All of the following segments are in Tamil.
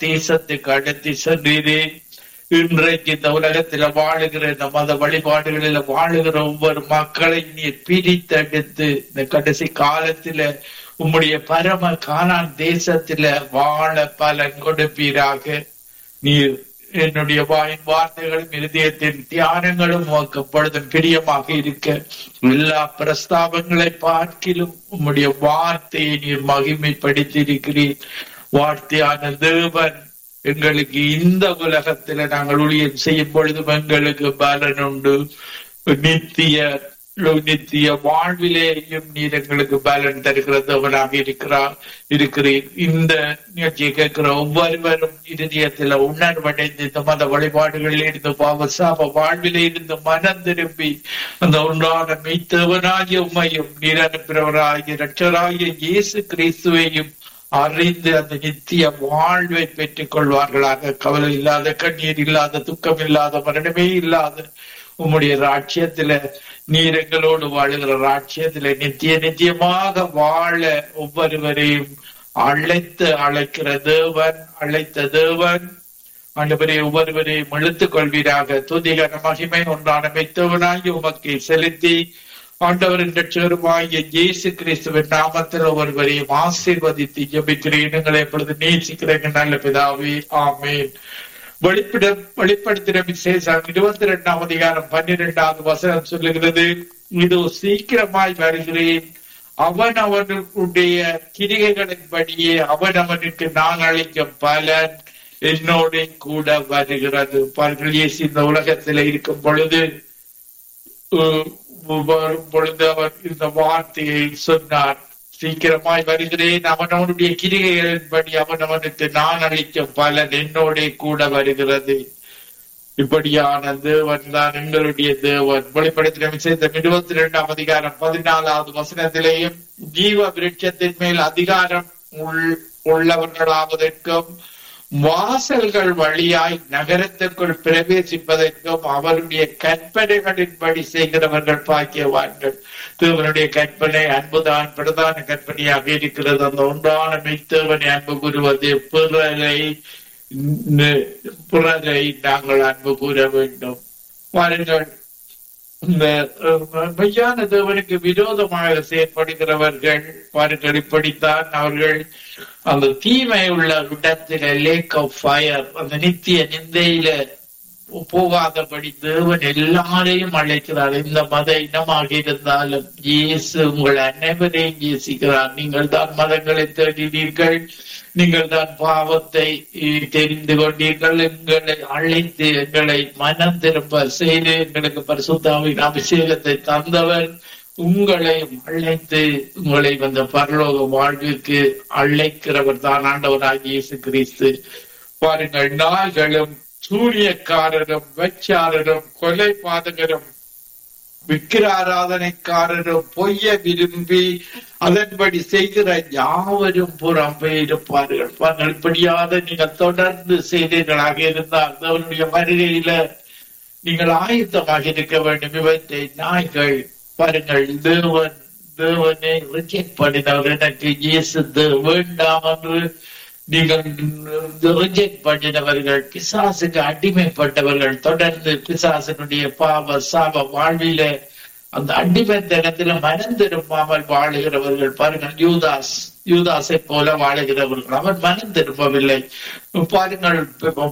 தேசத்துக்கு அழைத்து சென்றீரே இன்றைக்கு இந்த உலகத்தில வாழுகிற இந்த மத வழிபாடுகளில வாழுகிற ஒவ்வொரு மக்களை நீர் பிரித்தெடுத்து இந்த கடைசி காலத்தில உம்முடைய பரம கானான் தேசத்தில வாழ பலன் கொடுப்பீராக நீர் என்னுடைய வாயின் வார்த்தைகளும் இருதயத்தின் தியானங்களும் உமக்கு எப்பொழுதும் பிரியமாக இருக்க எல்லா பிரஸ்தாபங்களை பார்க்கிலும் உம்முடைய வார்த்தையை நீர் மகிமைப்படுத்தியிருக்கிறீர் வார்த்தையான தேவன் எங்களுக்கு இந்த உலகத்துல நாங்கள் ஊழியம் செய்யும் பொழுதும் எங்களுக்கு பலன் உண்டு நித்திய நித்திய வாழ்விலேயும் நீர் எங்களுக்கு பலன் தருகிற தேவனாக இருக்கிறார் இருக்கிறீர் இந்த நிகழ்ச்சியை கேட்கிற ஒவ்வொருவரும் இருதயத்துல உணர்வடைந்து இந்த மத வழிபாடுகளில் இருந்து பாவசாப வாழ்விலே இருந்து மனம் திரும்பி அந்த ஒன்றான மெய்த்தவனாகிய உண்மையும் நீர் அனுப்புகிறவராகிய இரட்சராகிய இயேசு கிறிஸ்துவையும் அறிந்து அந்த நித்திய வாழ்வை பெற்றுக் கொள்வார்களாக கவலை இல்லாத கண்ணீர் இல்லாத துக்கம் இல்லாத மரணமே இல்லாத உம்முடைய ராட்சியத்தில நீர் எங்களோடு வாழுகிற ராட்சியத்தில நித்திய நித்தியமாக வாழ ஒவ்வொருவரையும் அழைத்து அழைக்கிற தேவன் அழைத்த தேவன் ஆண்டவரே ஒவ்வொருவரையும் இழுத்துக் கொள்வீராக துதிகர மகிமை ஒன்றான மெத்தவனாகி உமக்கு செலுத்தி ஆண்டவரின் ரட்சகருமாகிய இயேசு கிறிஸ்துவின் நாமத்தில் ஒருவரையும் ஆசீர்வதித்து ஜபிக்கிறேன் எங்களை எப்பொழுது நேசிக்கிறேங்க நல்ல பிதாவே ஆமேன் வெளிப்பட வெளிப்படுத்தின விசேஷம் இருபத்தி ரெண்டாம் அதிகாரம் பன்னிரெண்டாவது வசனம் சொல்லுகிறது இது சீக்கிரமாய் வருகிறேன் அவன் அவனுடைய கிரிகைகளின்படியே அவன் அவனுக்கு நான் அளிக்கும் பலன் என்னோட கூட வருகிறது பாருங்கள் இயேசு இந்த உலகத்தில் இருக்கும் பொழுது வரும் பொழுது அவர் இந்த வார்த்தையை சொன்னார் சீக்கிரமாய் வருகிறேன் அவன் அவனுடைய கிரிகைகளின்படி அவன் அவனுக்கு நான் அளிக்கும் பலன் என்னோட கூட வருகிறது இப்படியான தேவன் தான் எங்களுடைய தேவன் வெளிப்படுத்தின விஷயத்த இருபத்தி இரண்டாம் அதிகாரம் பதினாலாவது வசனத்திலேயும் ஜீவ விருட்சத்தின் மேல் அதிகாரம் உள்ளவர்களாவதற்கும் வாசல்கள் வழியாய் நகரத்துக்குள் பிரவேசிப்பதற்கும் அவருடைய கற்பனைகளின்படி செய்கிறவர்கள் பாக்கியவான்கள் தேவனுடைய கற்பனை அன்புதான் பிரதான கற்பனையாக இருக்கிறது அந்த ஒன்றான மெய்த்தேவனை அன்பு கூறுவது பிறரை பிறரை நாங்கள் அன்பு கூற வேண்டும் பாருங்கள் இந்த மெய்யான தேவனுக்கு விரோதமாக செயற்படுகிறவர்கள் பாருங்கள் இப்படித்தான் அவர்கள் அந்த தீமை உள்ள இடத்துல லேக் ஆஃப் ஃபயர் அந்த நித்திய நிந்தையில போகாதபடி தேவன் எல்லாரையும் அழைக்கிறார் இந்த மத இனமாக இருந்தாலும் இயேசு உங்கள் அனைவரையும் நேசிக்கிறார் நீங்கள் தான் மதங்களை தேடினீர்கள் நீங்கள் தான் பாவத்தை தெரிந்து கொண்டீர்கள் எங்களை அழைத்து எங்களை மனம் திரும்ப செய்து எங்களுக்கு பரிசுத்தாவின் அபிஷேகத்தை தந்தவர் உங்களையும் அழைத்து உங்களை வந்த பரலோக வாழ்விற்கு அழைக்கிறவர் தான் ஆண்டவராக இயேசு கிறிஸ்து பாருங்கள் நாய்களும் சூரியக்காரரும் வெச்சாரரும் கொலை பாதகரும் விக்கிர ஆராதனைக்காரரும் பொய்ய விரும்பி அதன்படி செய்கிற யாவரும் புறம்பே இருப்பார்கள் பாருங்கள் இப்படியாக நீங்கள் தொடர்ந்து செய்தீர்களாக இருந்தால் அவனுடைய வருகையில நீங்கள் ஆயத்தமாக இருக்க வேண்டும் இவற்றை நாய்கள் பாருங்கள் தேவன் தேவனை ரிஜெக்ட் பண்ணினவர் எனக்கு இயேசு வேண்டாம் என்று நீங்கள் ரிஜெக்ட் பண்ணினவர்கள் பிசாசுக்கு அடிமைப்பட்டவர்கள் தொடர்ந்து பிசாசனுடைய பாவ சாப வாழ்வில அந்த அடிமைத்தனத்துல மனம் திரும்பாமல் வாழுகிறவர்கள் பாருங்கள் யூதாஸ் யூதாஸை போல வாழுகிறவர்கள் அவன் மனம் திரும்பவில்லை பாருங்கள்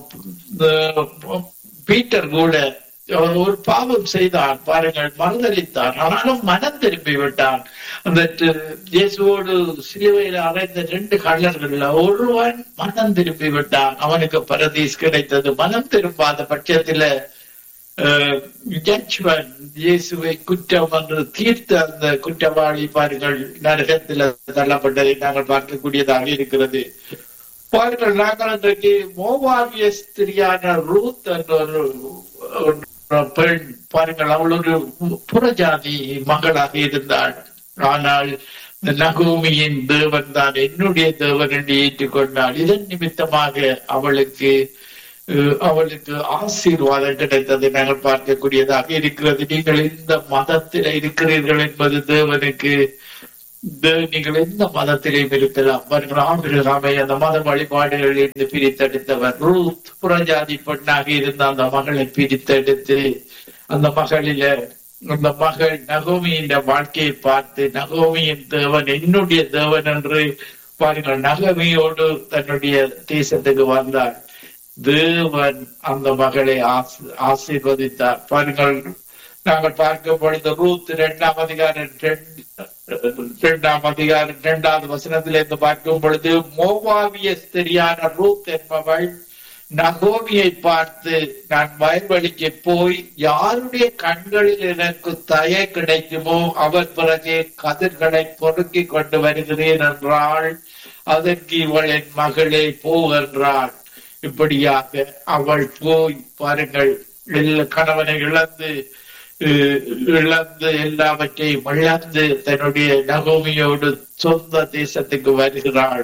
பீட்டர் கூட ஒரு பாவம் செய்தான் பாருங்கள் மறுதளித்தான் ஆனாலும் மனம் திரும்பி விட்டான் அந்த இயேசுவோடு சிலுவையில் அறைந்த ரெண்டு கள்ளர்கள்ல ஒருவன் மனம் திரும்பி விட்டான் அவனுக்கு பரதீஸ் கிடைத்தது மனம் திரும்பாத பட்சத்துல ஜட்ஜ்மெண்ட் இயேசுவை குற்றம் என்று தீர்த்த அந்த குற்றவாளி பாருங்கள் நரகத்தில் தள்ளப்பட்டதை நாங்கள் பார்க்கக்கூடியதாக இருக்கிறது பாருங்கள் நாங்கள் இன்றைக்கு மோவாவிய ஸ்திரியான ரூத் என்ற ஒரு பெண் பாருங்கள் அவள் ஒரு புறஜாதி மகளாக இருந்தாள் ஆனால் நகோமியின் தேவன் தான் என்னுடைய தேவன் என்று ஏற்றுக்கொண்டாள் இதன் நிமித்தமாக அவளுக்கு அவளுக்கு ஆசீர்வாதம் கிடைத்ததை நாங்கள் பார்க்கக்கூடியதாக இருக்கிறது நீங்கள் இந்த மதத்தில் இருக்கிறீர்கள் என்பது தேவனுக்கு இது நீங்கள் எந்த மதத்திலையும் இருக்கலாம் அவர்கள் ஆபிரகாமை அந்த மத வழிபாடுகளில் இருந்து பிரித்தெடுத்தவர் ரூத் புறஜாதி பெண்ணாக இருந்த அந்த மகளை பிரித்தெடுத்து அந்த மகளில அந்த மகள் நகோமியின் வாழ்க்கையை பார்த்து நகோமியின் தேவன் என்னுடைய தேவன் என்று பாருங்கள் நகமியோடு தன்னுடைய தேசத்துக்கு வந்தார் தேவன் அந்த மகளை ஆசி- ஆசீர்வதித்தார் பாருங்கள் நாங்கள் பார்க்கும் பொழுது ரூத் இரண்டாம் அதிகாரம் இரண்டு- இரண்டாம் அதிகாரம் இரண்டாவது வசனத்திலிருந்து பார்க்கும் பொழுது மோவாவிய ஸ்திரியான ரூத் என்பவள் நகோமியை பார்த்து நான் வயல்வெளிக்கு போய் யாருடைய கண்களில் எனக்கு தய கிடைக்குமோ அவர் பிறகு கதிர்களை பொறுக்கி கொண்டு வருகிறேன் என்றாள் அதற்கு இவள் என் மகளே போ என்றாள் இப்படியாக அவள் போய் பாருங்கள் எல்லா கணவனை இழந்து அஹ், இழந்து எல்லாவற்றையும் இழந்து தன்னுடைய நகோமியோடு சொந்த தேசத்துக்கு வருகிறாள்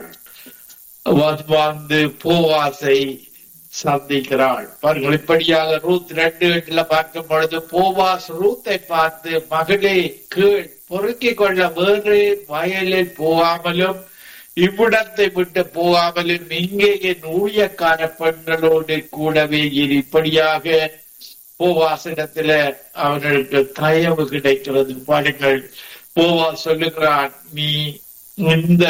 வந்து போவாசை சந்திக்கிறாள் பாருங்கள் இப்படியாக ரூத் ரெண்டு எட்டுல பார்க்கும் பொழுது போவாஸ் ரூத்தை பார்த்து மகளே கீழ் பொறுக்கிக் கொள்ள வேறு வயலில் போகாமலும் இவ்விடத்தை விட்டு போகாமலும் இங்கே என் ஊழியக்கார பெண்களோடு கூடவே இரு இப்படியாக போவாசிடத்துல அவர்களுக்கு தயவு கிடைக்கிறது பாருங்கள் போவா சொல்லுகிறான் நீ இந்த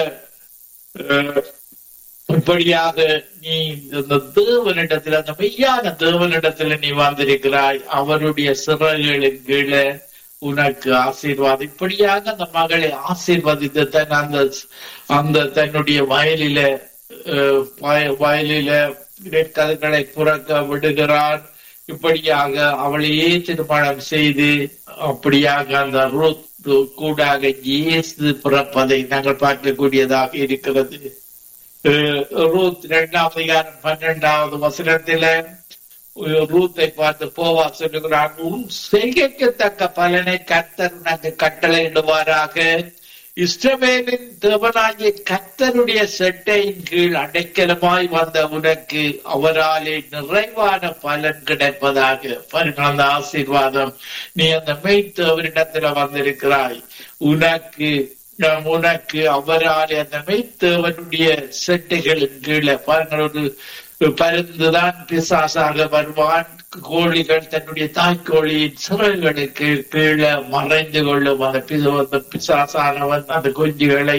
அஹ், இப்படியாக நீ இந்த தேவனிடத்தில் அந்த மெய்யான தேவனிடத்தில் நீ வந்திருக்கிறாய் அவருடைய சிறகுகளின் கீழே உனக்கு ஆசீர்வாதம் இப்படியாக அந்த மகளை ஆசீர்வதித்து தன் அந்த அந்த தன்னுடைய வயலில அஹ், வய- வயலில கதிர்களை புறக்க விடுகிறான் இப்படியாக அவளையே திருமணம் செய்து அப்படியாக அந்த ரூத் கூடாக இயேசு பிறப்பதை நாங்கள் பார்க்கக்கூடியதாக இருக்கிறது அஹ் ரூத் இரண்டாம் அதிகாரம் பன்னெண்டாவது வசனத்தில அஹ் ரூத்தை பார்த்து போவா சொல்லுகிறான் உன் செய்கைக்கு தக்க பலனை கர்த்தர் உனக்கு கட்டளையிடுவாராக இஸ்ரவேலின் தேவனாகிய கர்த்தருடைய செட்டையின் கீழ் அடைக்கலமாய் வந்த உனக்கு அவராலே நிறைவான பலன் கிடைப்பதாக பாருங்கள் அந்த ஆசீர்வாதம் நீ அந்த மெய்த்தேவனிடத்துல வந்திருக்கிறாய் உனக்கு நாம் உனக்கு அவராலே அந்த மெய்த்தேவனுடைய செட்டைகளின் கீழே பாருங்கள் ஒரு பருந்துதான் பிசாசாக வருவான் கோழிகள் தன்னுடைய தாய்க்கோழியின் சிறகுகளுக்கு கீழே மறைந்து கொள்ளும் அந்த பிச- அந்த பிசாசானவன் அந்த குஞ்சுகளை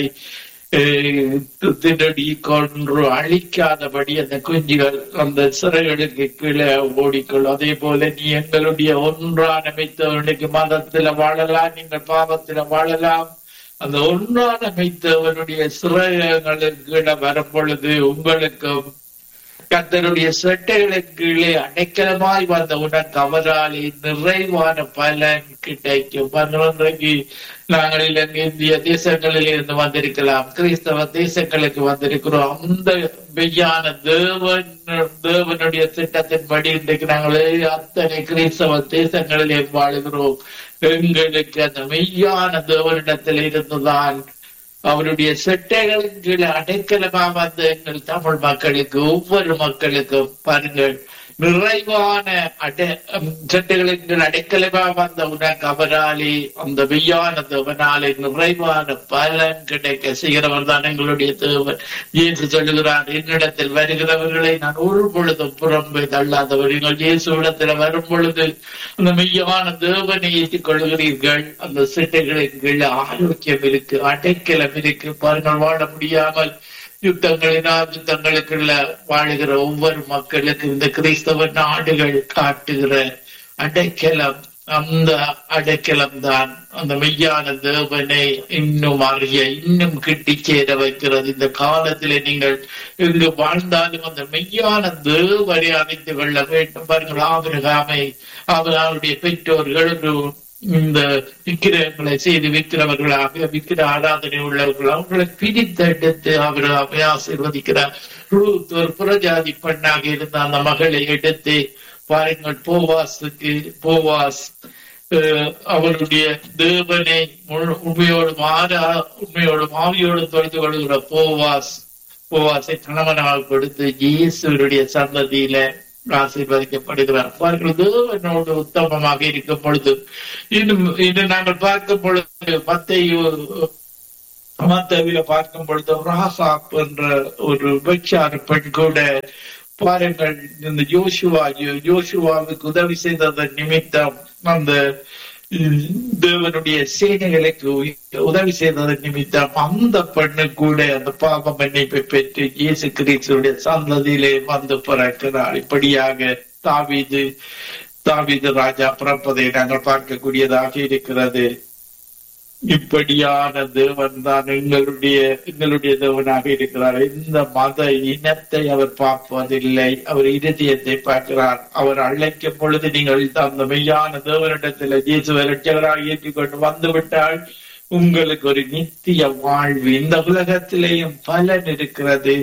அஹ், திருடி கொன்று அழிக்காதபடி அந்த குஞ்சுகள் அந்த சிறைகளுக்கு கீழே ஓடிக்கொள்ளும் அதே போல நீ எங்களுடைய ஒன்றான மெய்த்தவனுக்கு மதத்துல வாழலாம் நீங்கள் பாவத்துல வாழலாம் அந்த ஒன்றான மெய்த்தவனுடைய சிறைகளுக்கு கீழே வரும் பொழுது உங்களுக்கும் கர்த்தருடைய செட்டைகளுக்கு கீழே அடைக்கலமாய் வந்த உனக்கு அவராலே நிறைவான பலன் கிடைக்கும் பன்னிரண்டைக்கு நாங்கள் இலங்கை இந்திய தேசங்களில் இருந்து வந்திருக்கலாம் கிறிஸ்தவ தேசங்களுக்கு வந்திருக்கிறோம் அந்த மெய்யான தேவன் தேவனுடைய திட்டத்தின்படி இன்றைக்கு நாங்கள் அத்தனை கிறிஸ்தவ தேசங்களிலே வாழுகிறோம் எங்களுக்கு அந்த மெய்யான தேவனிடத்தில் இருந்துதான் அவருடைய செட்டைகளின் கீழே அடைக்கலமா வந்த எங்கள் தமிழ் மக்களுக்கு ஒவ்வொரு மக்களுக்கும் பாருங்கள் நிறைவான அடை உம், செட்டைகளின் கீழ் அடைக்கலமா வந்த உனக்கு அவராலே அந்த மெய்யான தேவனாலே நிறைவான பலன் கிடைக்க செய்கிறவர் தான் எங்களுடைய தேவன் இயேசு சொல்லுகிறார் என்னிடத்தில் வருகிறவர்களை நான் ஒரு பொழுதும் புறம்பே தள்ளாதவர் நீங்கள் இயேசு இடத்துல வரும் பொழுது அந்த மெய்யான தேவனை ஏற்றிக் கொள்கிறீர்கள் அந்த சிட்டைகளின் கீழே ஆரோக்கியம் இருக்கு அடைக்கலம் இருக்கு பாருங்கள் வாழ முடியாமல் யுத்தங்களினால் யுத்தங்களுக்குள்ள வாழுகிற ஒவ்வொரு மக்களுக்கும் இந்த கிறிஸ்தவ நாடுகள் காட்டுகிற அடைக்கலம் அந்த அடைக்கலம் தான் அந்த மெய்யான தேவனை இன்னும் அறிய இன்னும் கிட்டி சேர வைக்கிறது இந்த காலத்திலே நீங்கள் எங்கு வாழ்ந்தாலும் அந்த மெய்யான தேவனை அறிந்து கொள்ள வேண்டும் பாருங்கள் ஆபிரகாமை அவர் அவருடைய பெற்றோர்கள் ஒரு இந்த விக்கிரகங்களை செய்து விற்கிறவர்களாக விக்கிர ஆராதனை உள்ளவர்கள் அவர்களை பிரித்தெடுத்து அவர் அவை ஆசீர்வதிக்கிறார் ரூத் ஒரு புறஜாதி பெண்ணாக இருந்த அந்த மகளை எடுத்து பாருங்கள் போவாஸுக்கு போவாஸ் அஹ், அவருடைய தேவனை முழு- உண்மையோடு மாறா உண்மையோடு மாவியோடு தொழுது கொள்கிற போவாஸ் போவாசை கணவனாக கொடுத்து இயேசுடைய சந்ததியில ஆசீர்வதிக்கப்படுகிறார் பாருங்கள் தேவனோடு உத்தமமாக இருக்கும் பொழுது இன்னும் இன்னும் நாங்கள் பார்க்கும் பொழுது மத்தையு மத்தவில பார்க்கும் பொழுது ராசாப் என்ற ஒரு விபச்சார பெண் கூட பாருங்கள் இந்த யோசுவா யோசுவாவுக்கு உதவி செய்ததன் நிமித்தம் அந்த உம், தேவனுடைய சேனைகளுக்கு உ- உதவி செய்ததன் நிமித்தம் அந்த பெண்ணு கூட அந்த பாவ மன்னிப்பை பெற்று இயேசு கிறிஸ்துடைய சந்ததியிலே வந்து பிறக்கிறார் இப்படியாக தாவீது தாவீது ராஜா பிறப்பதை நாங்கள் பார்க்கக்கூடியதாக இருக்கிறது இப்படியான தேவன் தான் எங்களுடைய எங்களுடைய தேவனாக இருக்கிறார் இந்த மத இனத்தை அவர் பார்ப்பதில்லை அவர் இருதயத்தை பார்க்கிறார் அவர் அழைக்கும் பொழுது நீங்கள் அந்த மெய்யான தேவனிடத்தில் இயேசுவை ரட்சகராக ஏற்றுக்கொண்டு வந்து விட்டால் உங்களுக்கு ஒரு நித்திய வாழ்வு இந்த உலகத்திலேயும் பலன் இருக்கிறது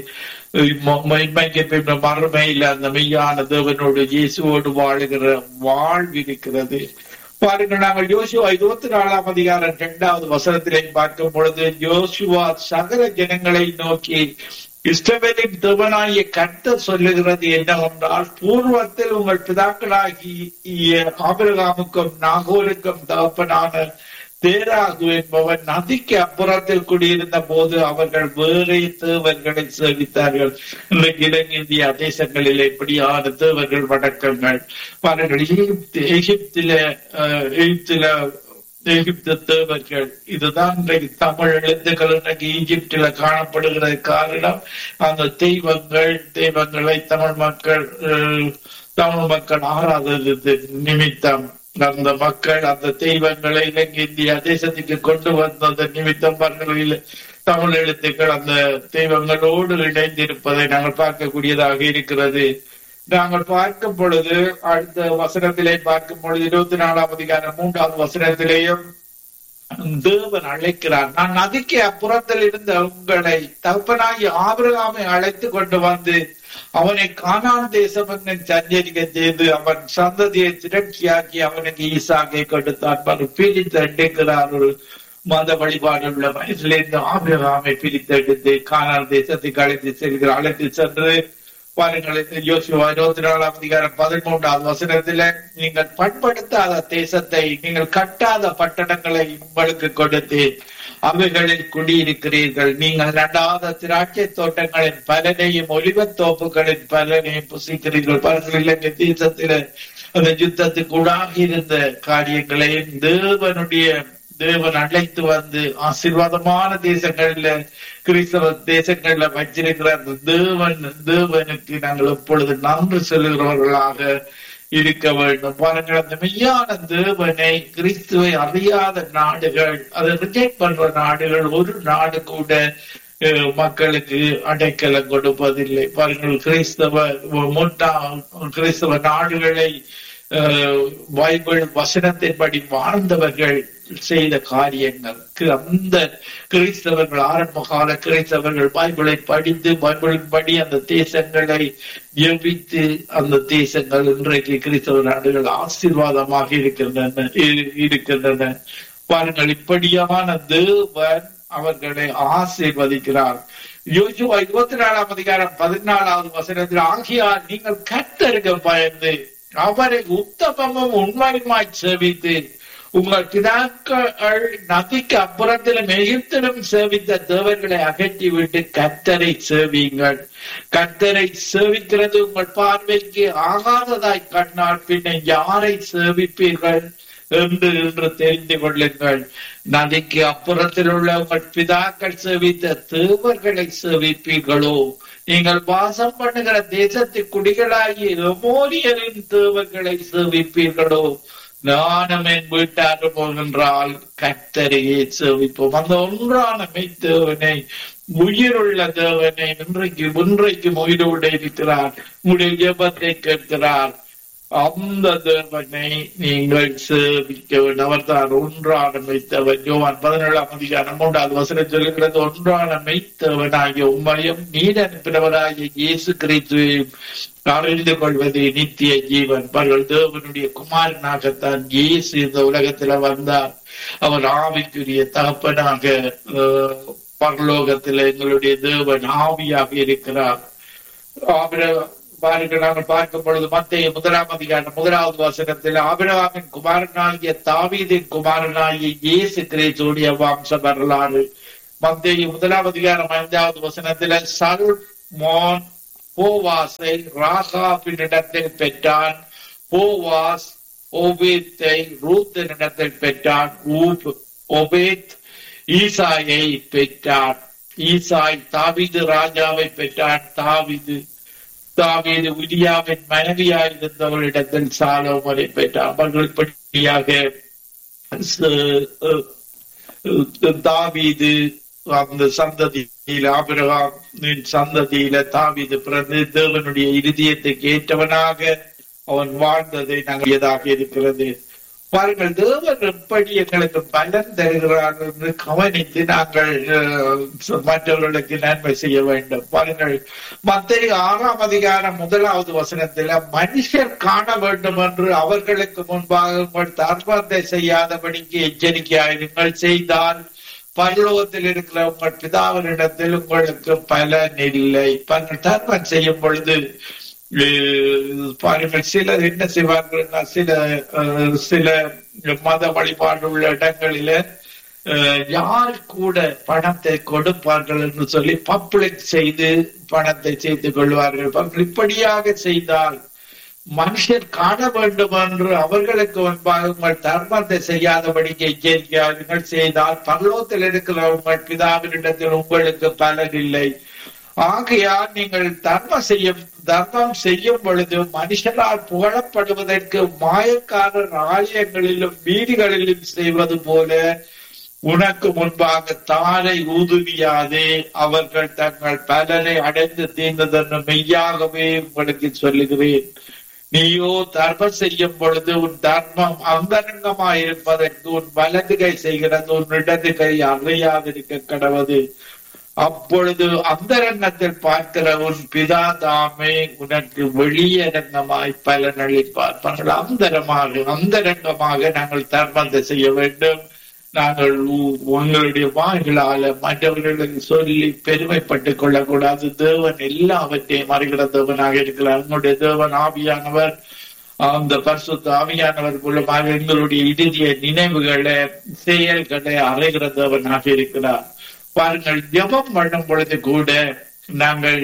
மறுமையில் அந்த மெய்யான தேவனோடு இயேசுவோடு வாழுகிற வாழ்வு இருக்கிறது பாருங்கள் நாங்கள் யோசுவா இருபத்தி நாலாம் அதிகாரம் இரண்டாவது வசனத்திலே பார்க்கும் பொழுது யோசுவா சகல ஜனங்களை நோக்கி இஸ்ரவேலின் தேவனாகிய கர்த்தர் சொல்லுகிறது என்னவென்றால் பூர்வத்தில் உங்கள் பிதாக்களாகிய ஆபிரகாமுக்கும் நாகோருக்கும் தகப்பனான தேராகு என்பவன் நதிக்கு அப்புறத்தில் குடியிருந்த போது அவர்கள் வேறே தேவர்களை சேவித்தார்கள் இன்றைக்கு இலங்கை தேசங்களில் இப்படியான தேவர்கள் வணக்கங்கள் பாருங்கள் எகிப்து எகிப்தில அஹ், எகிப்தில எகிப்து தேவர்கள் இதுதான் இன்றைக்கு தமிழ் எழுத்துக்கள் இன்றைக்கு ஈஜிப்தில காணப்படுகிற காரணம் அந்த தெய்வங்கள் தெய்வங்களை தமிழ் மக்கள் அஹ், தமிழ் மக்கள் ஆராதது நிமித்தம் அந்த மக்கள் அந்த தெய்வங்களை இலங்கை இந்தியா தேசத்துக்கு கொண்டு வந்த நிமித்தம் பங்களில் தமிழ் எழுத்துக்கள் அந்த தெய்வங்களோடு இணைந்திருப்பதை நாங்கள் பார்க்கக்கூடியதாக இருக்கிறது நாங்கள் பார்க்கும் பொழுது அடுத்த வசனத்திலே பார்க்கும் பொழுது இருபத்தி நாலாம் அதிகாரம் மூன்றாவது வசனத்திலேயும் தேவன் அழைக்கிறார் நான் நதிக்கு அப்புறத்தில் இருந்த உங்களை தகப்பனாகி ஆபிரகாமை அழைத்து கொண்டு வந்து அவனை கானான் தேசம் சஞ்சரிக்க செய்து அவன் சந்ததியை திரட்சியாக்கி அவனுக்கு ஈசாக்கை கொடுத்தான் அவர் பிரித்து எடுக்கிறார் ஒரு மத வழிபாடு உள்ள வயதிலிருந்து ஆபிரகாமை பிரித்தெடுத்து கானான் தேசத்துக்கு அழைத்து செல்கிறார் அழைத்து சென்று பாருங்கள் யோசுவா இருபத்தி நாலாம் அதிகாரம் பதிமூன்றாவது வசனத்துல நீங்கள் பண்படுத்தாத தேசத்தை நீங்கள் கட்டாத பட்டணங்களை உங்களுக்கு கொடுத்து அவைகளில் குடியிருக்கிறீர்கள் நீங்கள் நடாத திராட்சை தோட்டங்களின் பலனையும் ஒலிவத் தோப்புகளின் பலனையும் புசிக்கிறீர்கள் பாருங்கள் இலங்கை தேசத்தில அந்த யுத்தத்துக்கு உடாகி இருந்த காரியங்களையும் தேவனுடைய தேவன் அழைத்து வந்து ஆசீர்வாதமான தேசங்கள்ல கிறிஸ்தவ தேசங்கள்ல வச்சிருக்கிற அந்த தேவன் தேவனுக்கு நாங்கள் எப்பொழுது நன்றி செல்கிறவர்களாக இருக்க வேண்டும் பாருங்கள் அந்த மெய்யான தேவனை கிறிஸ்துவை அறியாத நாடுகள் அதை ரிஜெக்ட் பண்ற நாடுகள் ஒரு நாடு கூட அஹ், மக்களுக்கு அடைக்கலம் கொடுப்பதில்லை பாருங்கள் கிறிஸ்தவ மூட்டா கிறிஸ்தவ நாடுகளை அஹ், பைபிள் வசனத்தின்படி வாழ்ந்தவர்கள் செய்த காரியங்கள் கு- அந்த கிறிஸ்தவர்கள் ஆரம்ப கால கிறிஸ்தவர்கள் பைபிளை படித்து பைபிளின் படி அந்த தேசங்களை ஜெபித்து அந்த தேசங்கள் இன்றைக்கு கிறிஸ்தவ நாடுகள் ஆசீர்வாதமாக இருக்கின்றன இரு- இருக்கின்றன பாருங்கள் இப்படியான தேவன் அவர்களை ஆசீர்வதிக்கிறார் யோசுவா இருபத்தி நாலாம் அதிகாரம் பதினாலாவது வசனத்தில் ஆகியால் நீங்கள் கத்தருக்கு பயந்து அவரை உத்தமமும் உண்மையுமாய் சேவித்து உங்கள் பிதாக்கள் நதிக்கு அப்புறத்திலும் எகிப்திலும் சேவித்த தேவர்களை அகற்றிவிட்டு கத்தரை சேவியுங்கள் கத்தரை சேவிக்கிறது உங்கள் பார்வைக்கு ஆகாததாய் கண்ணால் பின்ன யாரை சேவிப்பீர்கள் என்று என்று தெரிந்து கொள்ளுங்கள் நதிக்கு அப்புறத்தில் உள்ள உங்கள் பிதாக்கள் சேவித்த தேவர்களை சேவிப்பீர்களோ நீங்கள் வாசம் பண்ணுகிற தேசத்து குடிகளாகி எமோரியரின் தேவர்களை சேவிப்பீர்களோ நானும் என் வீட்டார் போகின்றால் கத்தரையே சேவிப்போம் அந்த ஒன்றான மெய்த்தேவனை உயிருள்ள தேவனை இன்றைக்கு இன்றைக்கு உயிரோடு இருக்கிறார் உடைய ஜெபத்தை கேட்கிறார் அந்த தேவனை நீங்கள் சேவிக்க வேண்டும் அவர் தான் ஒன்றான மெய்த்தவன் யோவான் பதினேழாம் அதிகாரம் மூன்றாவது வசனம் சொல்லுகிறது ஒன்றான மெய்த்தவனாகிய உண்மையும் நீர் அனுப்பினவராகிய இயேசு கிறிஸ்துவையும் அறிந்து கொள்வது நித்திய ஜீவன் பர்கள் தேவனுடைய குமாரனாகத்தான் இயேசு இந்த உலகத்துல வந்தார் அவர் ஆவிக்குரிய தகப்பனாக அஹ், பரலோகத்தில் எங்களுடைய தேவன் ஆவியாக இருக்கிறார் ஆபிர- பாருங்கள் நாங்கள் பார்க்கும் பொழுது மத்திய முதலாம் அதிகாரம் முதலாவது வசனத்தில் ஆபிரகாமின் குமாரனாகிய தாவீதின் குமாரனாகிய இயேசு கிறிஸ்துடைய வம்ச வரலாறு மத்திய முதலாம் அதிகாரம் ஐந்தாவது வசனத்துல சல்மோன் போவாஸை ராகாபினிடத்தில் பெற்றான் போவாஸ் ஓபேத்தை ரூத்தனிடத்தில் பெற்றான் ஊப் ஒபேத் ஈசாயை பெற்றான் ஈசாய் தாவீது ராஜாவை பெற்றான் தாவீது தாவீது உரியாவின் மனைவியாயிருந்தவரிடத்தில் சாலோமரை பெற்றார் அவர்கள் படியாக தாவீது அந்த சந்ததியில ஆபிரகாமின் சந்ததியில தாவீது பிறந்து தேவனுடைய இருதயத்துக்கு ஏற்றவனாக அவன் வாழ்ந்ததை நாங்கள் இருக்கிறது பாருங்கள் தேவன் எப்படி எங்களுக்கு பலன் தருகிறார் என்று கவனித்து நாங்கள் மற்றவர்களுக்கு நன்மை செய்ய வேண்டும் பாருங்கள் மத்திய ஆறாம் அதிகாரம் முதலாவது வசனத்துல மனுஷர் காண வேண்டும் என்று அவர்களுக்கு முன்பாக உங்கள் தர்மத்தை செய்யாதபடிக்கு எச்சரிக்கையாயிருங்கள் செய்தால் பரலோகத்தில் இருக்கிற உங்கள் பிதாவினிடத்தில் உங்களுக்கு பலன் இல்லை தர்மம் செய்யும் பொழுது பாருங்கள் சிலர் என்ன செய்வார்கள் சில சில மத வழிபாடு உள்ள இடங்களில யார் கூட பணத்தை கொடுப்பார்கள் என்று சொல்லி பப்ளிக் செய்து பணத்தை செய்து கொள்வார்கள் இப்படியாக செய்தால் மனுஷர் காண வேண்டும் என்று அவர்களுக்கு முன்பாக உங்கள் தர்மத்தை செய்யாதபடிக்கு எச்சரிக்கையாளர்கள் செய்தால் பரலோகத்தில் இருக்கிற உங்கள் பிதாவினிடத்தில் உங்களுக்கு பலன் இல்லை ஆகையால் நீங்கள் தர்மம் செய்யும் தர்மம் செய்யும் பொழுது மனுஷரால் புகழப்படுவதற்கு மாயக்காரர் ஆலயங்களிலும் வீதிகளிலும் செய்வது போல உனக்கு முன்பாக தாரை ஊதுவியாதே அவர்கள் தங்கள் பலனை அடைந்து தீர்ந்ததென்று மெய்யாகவே உங்களுக்கு சொல்லுகிறேன் நீயோ தர்மம் செய்யும் பொழுது உன் தர்மம் அந்தரங்கமாயிருப்பதற்கு உன் வலது கை செய்கிறது உன் இடது கை அறியாதிருக்க கடவது அப்பொழுது அந்தரங்கத்தில் பார்க்கிற உன் பிதா தாமே உனக்கு வெளியரங்கமாய் பலனளிப்பார் நாங்கள் அந்தரமாக அந்தரங்கமாக நாங்கள் தர்மத்தை செய்ய வேண்டும் நாங்கள் உங்களுடைய வாய்களால மற்றவர்களுக்கு சொல்லி பெருமைப்பட்டுக் கொள்ளக்கூடாது தேவன் எல்லாவற்றையும் அறிகிற தேவனாக இருக்கிறார் உங்களுடைய தேவன் ஆவியானவர் அந்த பரிசுத்த ஆவியானவர் மூலமாக எங்களுடைய இறுதிய நினைவுகளை செயல்களை அறைகிற தேவனாக இருக்கிறார் பாருங்கள் ஜபம் பண்ணும் பொழுது கூட நாங்கள்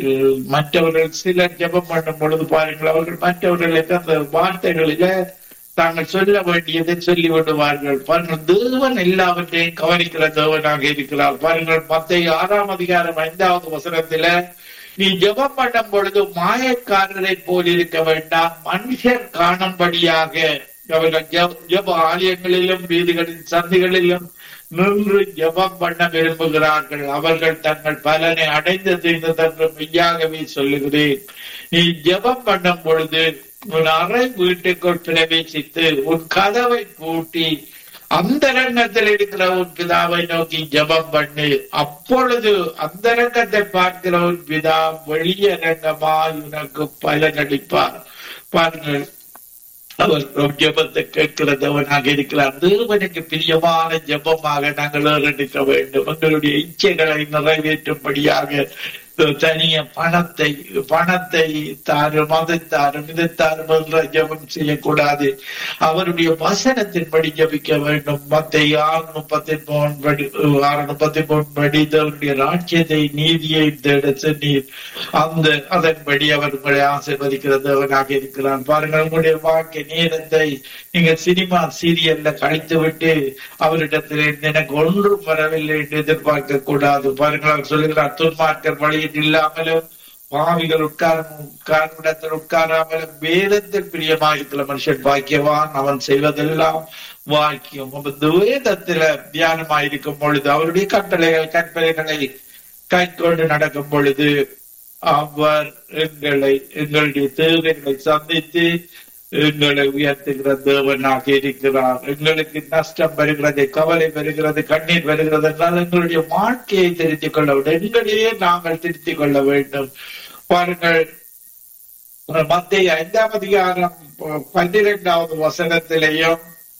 மற்றவர்கள் சிலர் ஜபம் பண்ணும் பொழுது பாருங்கள் அவர்கள் மற்றவர்களுக்கு அந்த வார்த்தைகளில தாங்கள் சொல்ல வேண்டியதை சொல்லி விடுவார்கள் பாருங்கள் தேவன் எல்லாவற்றையும் கவனிக்கிற தேவனாக இருக்கிறார் பாருங்கள் மத்திய ஆறாம் அதிகாரம் ஐந்தாவது வசனத்துல நீ ஜபம் பண்ணும் பொழுது மாயக்காரரை போல் இருக்க வேண்டாம் மனுஷர் காணும்படியாக அவர்கள் ஜப ஆலயங்களிலும் வீடுகளின் சந்தைகளிலும் நின்று ஜபம் பண்ண விரும்புகிறார்கள் அவர்கள் தங்கள் பலனை அடைந்து தீர்ந்ததென்று மெய்யாகவே சொல்லுகிறேன் நீ ஜபம் பண்ணும் பொழுது உன் அறை வீட்டுக்குள் பிரவேசித்து உன் கதவை பூட்டி அந்தரங்கத்தில் இருக்கிற உன் பிதாவை நோக்கி ஜபம் பண்ணு அப்பொழுது அந்தரங்கத்தை பார்க்கிற உன் பிதா வெளியரங்கமாய் உனக்கு பலனளிப்பார் பாருங்கள் அவர் ஜபத்தை கேட்கிறதவனாக இருக்கிறார் தேவனுக்கு பிரியமான ஜபமாக நாங்கள் எடுக்க வேண்டும் எங்களுடைய இச்சைகளை நிறைவேற்றும்படியாக தனிய பணத்தை பணத்தை தாரும் அதை தாரும் இதை தாரும் என்ற ஜபம் செய்யக்கூடாது அவருடைய வசனத்தின்படி ஜபிக்க வேண்டும் மத்தை ஆறு முப்பத்தி மூணு படி ஆறு முப்பத்தி மூணு படி அவருடைய ராட்சியத்தை நீதியை தேட நீர் அந்த அதன்படி அவர் உங்களை ஆசிர்வதிக்கிறது அவனாக இருக்கிறான் பாருங்கள் உங்களுடைய வாழ்க்கை நேரத்தை நீங்க சினிமா சீரியல்ல கழித்து விட்டு அவரிடத்தில் எனக்கு ஒன்றும் வரவில்லை என்று எதிர்பார்க்க கூடாது பாருங்கள் அவர் சொல்லுகிறார் துன்மார்க்கர் வழியில் இல்லாமலும் பாவிகள் உட்காரும் உட்காரும் இடத்தில் உட்காராமலும் வேதத்தில் பிரியமாயிருக்கிற மனுஷன் பாக்கியவான் அவன் செய்வதெல்லாம் வாக்கியம் வேதத்துல தியானமாயிருக்கும் பொழுது அவருடைய கட்டளைகள் கற்பனைகளை கை கொண்டு நடக்கும் பொழுது அவர் எங்களை எங்களுடைய தேவைகளை சந்தித்து எங்களை உயர்த்துகிற தேவனாக இருக்கிறார் எங்களுக்கு நஷ்டம் வருகிறது கவலை வருகிறது கண்ணீர் வருகிறது என்றால் எங்களுடைய வாழ்க்கையை திருத்திக் கொள்ள வேண்டும் எங்களையே நாங்கள் திருத்திக் கொள்ள வேண்டும் பாருங்கள் மத்திய ஐந்தாம் அதிகாரம் பன்னிரெண்டாவது வசனத்திலேயும்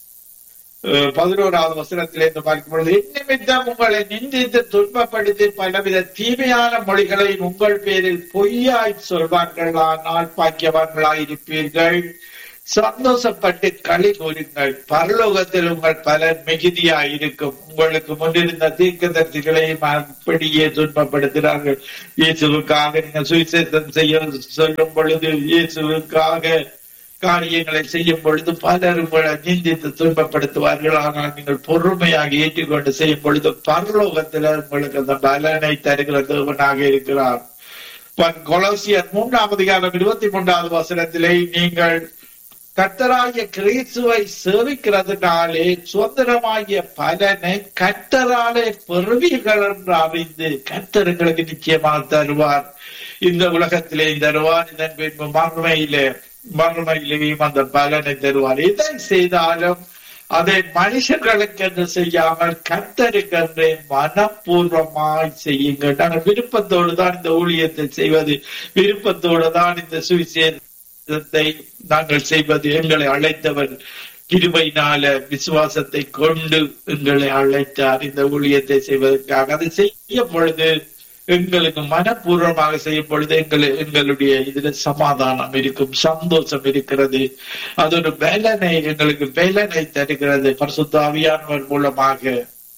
பதினோராவது வசனத்திலே இருந்து பார்க்கும் பொழுது நிமித்தம் உங்களை நிந்தித்து துன்பப்படுத்தி பலவித தீமையான மொழிகளை உங்கள் பேரில் பொய்யாய் சொல்வார்கள் ஆனால் பாக்கியவான்களாய் இருப்பீர்கள் சந்தோஷப்பட்டு களி கூறுங்கள் பரலோகத்தில் உங்கள் பலன் மிகுதியா இருக்கும் உங்களுக்கு முன்னிருந்த தீர்க்கதரிசிகளையும் அப்படியே துன்பப்படுத்துகிறார்கள் இயேசுவுக்காக நீங்கள் சுவிசேஷம் செய்ய சொல்லும் பொழுது இயேசுவுக்காக காரியங்களை செய்யும் பொழுது பலர் உங்களை நிந்தித்து துன்பப்படுத்துவார்கள் ஆனால் நீங்கள் பொறுமையாக ஏற்றுக்கொண்டு செய்யும் பொழுது பரலோகத்தில் உங்களுக்கு அந்த பலனை தருகிற தேவனாக இருக்கிறார் கொலோசியர் மூன்றாம் அதிகாரம் இருபத்தி மூன்றாவது வசனத்திலே நீங்கள் கர்த்தராகிய கிறிஸ்துவை சேவிக்கிறதுனாலே சுதந்திரமாகிய பலனை கர்த்தராலே பெறுவீர்கள் என்று அறிந்து கர்த்தர்களுக்கு நிச்சயமாக தருவார் இந்த உலகத்திலே தருவார் இதன் பின்பு மறுமையிலே மறுமையிலேயும் அந்த பலனை தருவார் எதை செய்தாலும் அதை மனுஷர்களுக்கு என்று செய்யாமல் கத்தருக்கென்றே மனப்பூர்வமாய் செய்யுங்கள் நாங்கள் விருப்பத்தோடு தான் இந்த ஊழியத்தை செய்வது விருப்பத்தோடு தான் இந்த சுவிசேஷத்தை நாங்கள் செய்வது எங்களை அழைத்தவர் கிருபையினால விசுவாசத்தை கொண்டு எங்களை அழைத்தார் இந்த ஊழியத்தை செய்வதற்காக அதை செய்யும் பொழுது எங்களுக்கு மனப்பூர்வமாக செய்யும் பொழுது எங்கள் எங்களுடைய இதுல சமாதானம் இருக்கும் சந்தோஷம் இருக்கிறது அது ஒரு வேலனை எங்களுக்கு வேலனை தருகிறது பரிசுத்தாவியானவர் மூலமாக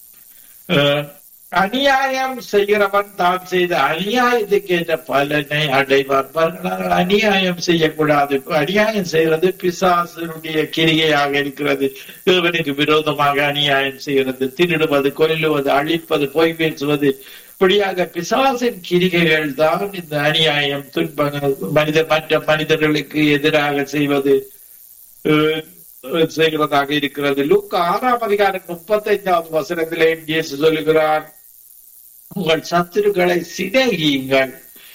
அநியாயம் செய்கிறவன் தான் செய்த அநியாயத்துக்கு ஏற்ற பலனை அடைவார் பாருங்கள் அநியாயம் செய்யக்கூடாது அநியாயம் செய்யறது பிசாசனுடைய கிரிகையாக இருக்கிறது தேவனுக்கு விரோதமாக அநியாயம் செய்கிறது திருடுவது கொல்லுவது அழிப்பது பொய் பேசுவது இப்படியாக பிசாசின் கிரிகைகள் தான் இந்த அநியாயம் துன்பங்கள் மனித மற்ற மனிதர்களுக்கு எதிராக செய்வது செய்கிறதாக இருக்கிறது லூக் ஆறாம் அதிகாரம் முப்பத்தி ஐந்தாவது வசனத்திலே இயேசு சொல்லுகிறார் உங்கள் சத்துருக்களை சிநேகியுங்கள்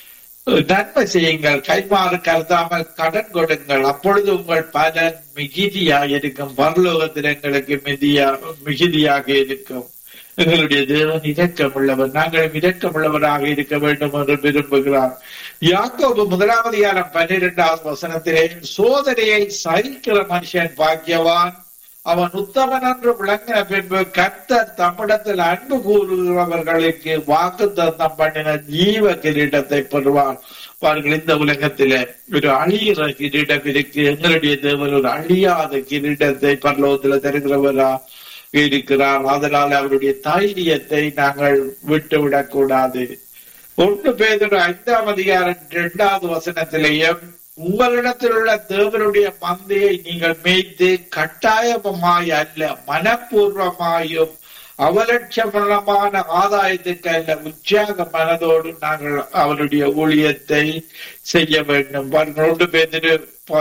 நன்மை செய்யுங்கள் கைமாறு கருதாமல் கடன் கொடுங்கள் அப்பொழுது உங்கள் பலன் மிகுதியாக இருக்கும் பரலோகத்தில் எங்களுக்கு மிதியா மிகுதியாக இருக்கும் எங்களுடைய தேவன் இரக்கம் உள்ளவர் நாங்கள் இரக்கம் உள்ளவராக இருக்க வேண்டும் என்று விரும்புகிறார் யாக்கோபு முதலாவது காலம் பன்னிரெண்டாவது வசனத்திலே சோதனையை சகிக்கிற மனுஷன் பாக்கியவான் அவன் உத்தமன் என்று விளங்கின பின்பு கர்த்தர் தம்மிடத்தில் அன்பு கூறுகிறவர்களுக்கு வாக்கு தந்தம் பண்ணின ஜீவ கிரீடத்தை பெறுவார் பாருங்கள் இந்த உலகத்தில ஒரு அழிகிற கிரீடம் இருக்கு எங்களுடைய தேவன் ஒரு அழியாத கிரீடத்தை பரலோகத்துல தருகிறவரா இருக்கிறார் அதனால் அவருடைய தைரியத்தை நாங்கள் விட்டுவிடக் கூடாது ஒன்று பேதொரு ஐந்தாம் அதிகாரம் இரண்டாவது வசனத்திலேயும் உங்களிடத்தில் உள்ள தேவனுடைய மந்தையை நீங்கள் மேய்த்து கட்டாயமாய் அல்ல மனப்பூர்வமாயும் அவலட்சமான ஆதாயத்துக்கு அல்ல உற்சாக மனதோடு நாங்கள் அவருடைய ஊழியத்தை செய்ய வேண்டும் ஒன்று பேதிரு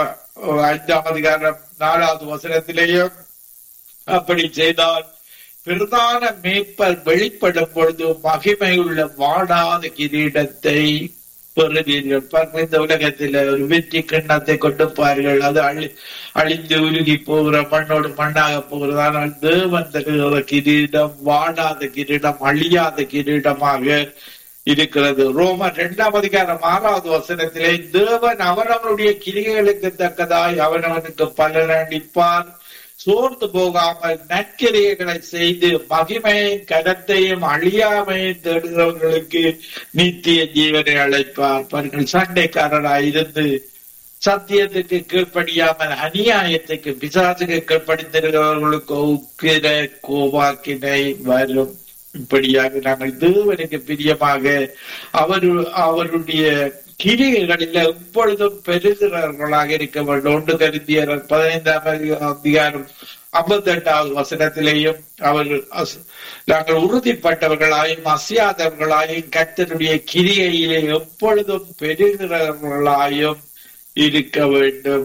ஐந்தாம் அதிகாரம் நாலாவது வசனத்திலேயும் அப்படி செய்தால் பிரதான மேய்ப்பர் வெளிப்படும் பொழுது மகிமையுள்ள வாடாத கிரீடத்தை பெறுவீர்கள் இந்த உலகத்தில் ஒரு வெற்றி கிண்ணத்தை கொடுப்பார்கள் அது அழி அழிந்து உருகி போகிற மண்ணோடு மண்ணாக போகிறது ஆனால் தேவன் தருகிற கிரீடம் வாடாத கிரீடம் அழியாத கிரீடமாக இருக்கிறது ரோமன் இரண்டாம் அதிகாரம் ஆறாவது வசனத்திலே தேவன் அவனவனுடைய கிரிகளுக்கு தக்கதாய் அவனவனுக்கு பலன் அளிப்பார் சோர்ந்து போகாமல் நற்கிரியைகளை செய்து மகிமையும் கடத்தையும் அழியாமையும் தேடுகிறவர்களுக்கு நித்திய ஜீவனை அழைப்பார் பாருங்கள் சண்டைக்காரராய் இருந்து சத்தியத்துக்கு கீழ்ப்படியாமல் அநியாயத்துக்கு பிசாசுக்கு கீழ்ப்படிந்திருக்கிறவர்களுக்கு உக்கிர கோவாக்கினை வரும் இப்படியாக நாங்கள் தேவனுக்கு பிரியமாக அவரு அவருடைய கிரிகைகளில் எப்பொழுதும் பெருகிறவர்களாக இருக்க வேண்டும் ஒன்று கருத்தியர் பதினைந்தாம் அதிகாரம் ஐம்பத்தி எட்டாவது வசனத்திலேயும் அவர்கள் நாங்கள் உறுதிப்பட்டவர்களாயும் அசையாதவர்களாயும் கத்தனுடைய கிரியையிலே எப்பொழுதும் பெருகிறவர்களாயும் இருக்க வேண்டும்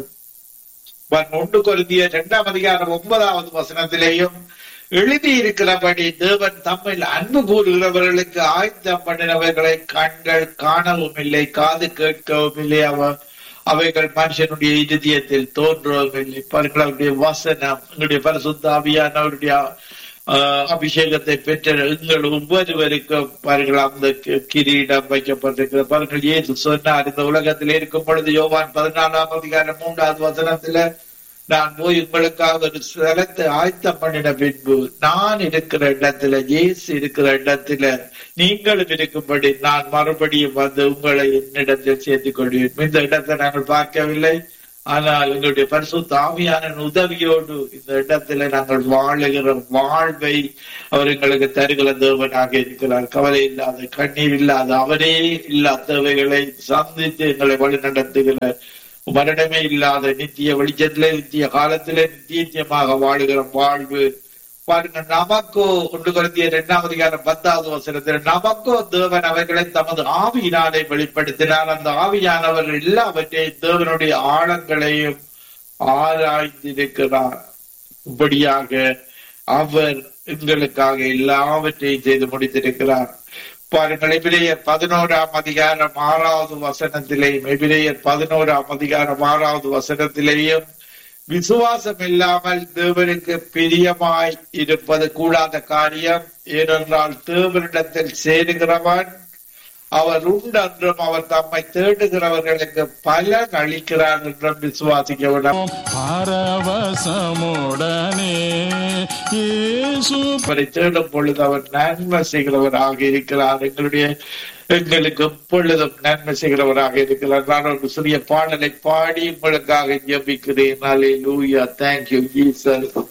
ஒன்று கொருந்திய இரண்டாம் அதிகாரம் ஒன்பதாவது வசனத்திலேயும் எழுதியிருக்கிறபடி தேவன் தம்மில் அன்பு கூறுகிறவர்களுக்கு ஆயத்தம் பண்ணினவர்களை கண்கள் காணவும் இல்லை காது கேட்கவும் இல்லை அவ அவைகள் மனுஷனுடைய இருதயத்தில் தோன்றவும் இல்லை பாருங்கள் அவருடைய வசனம் எங்களுடைய பரிசுத்தாவியானவருடைய அபிஷேகத்தை பெற்ற எங்கள் ஒவ்வொருவருக்கும் பாருங்கள் அந்த கிரீடம் வைக்கப்பட்டிருக்கிறது பாருங்கள் ஏது சொன்னார் இந்த உலகத்தில் இருக்கும் பொழுது யோவான் பதினாலாம் அதிகாரம் மூன்றாவது வசனத்துல நான் போய் உங்களுக்காக ஒரு ஸ்தலத்தை ஆயத்தம் பண்ணின பின்பு நான் இருக்கிற இடத்துல இயேசு இருக்கிற இடத்துல நீங்களும் இருக்கும்படி நான் மறுபடியும் வந்து உங்களை என்னிடத்தில் சேர்த்துக் கொள்வேன் இந்த இடத்தை நாங்கள் பார்க்கவில்லை ஆனால் எங்களுடைய பரிசுத்த ஆவியான உதவியோடு இந்த இடத்துல நாங்கள் வாழுகிற வாழ்வை அவர் எங்களுக்கு தருகிற தேவனாக இருக்கிறார் கவலை இல்லாத கண்ணீர் இல்லாத அவரே இல்லாதவைகளை சந்தித்து எங்களை வழி நடத்துகிற மரணமே இல்லாத நித்திய வெளிச்சத்திலே நித்திய காலத்திலே நித்தியமாக வாழுகிற வாழ்வு பாருங்க நமக்கோ ஒன்று குறைந்திய இரண்டாவது அதிகாரம் பத்தாவது வசனத்தில் நமக்கோ தேவன் அவர்களை தமது ஆவியினாலே வெளிப்படுத்தினார் அந்த ஆவியானவர் எல்லாவற்றையும் தேவனுடைய ஆழங்களையும் ஆராய்ந்திருக்கிறார் இப்படியாக அவர் எங்களுக்காக எல்லாவற்றையும் செய்து முடித்திருக்கிறார் பாருங்கள் எபிரேயர் பதினோராம் அதிகாரம் ஆறாவது வசனத்திலேயும் எபிரேயர் பதினோராம் அதிகாரம் ஆறாவது வசனத்திலேயும் விசுவாசம் இல்லாமல் தேவனுக்கு பிரியமாய் இருப்பது கூடாத காரியம் ஏனென்றால் தேவனிடத்தில் சேருகிறவன் அவர் உண்டு என்றும் அவர் தம்மை தேடுகிறவர்களுக்கு பலன் அளிக்கிறார் என்றும் விசுவாசிக்க வேண்டும் பரவசமுடனே இயேசு அவரை தேடும் பொழுது அவர் நன்மை செய்கிறவராக இருக்கிறார் எங்களுடைய எங்களுக்கு எப்பொழுதும் நன்மை செய்கிறவராக இருக்கிறார் நான் ஒரு சிறிய பாடலை பாடி உங்களுக்காக ஜெபிக்கிறேன் அலே லூயா தேங்க்யூ ஜீசஸ்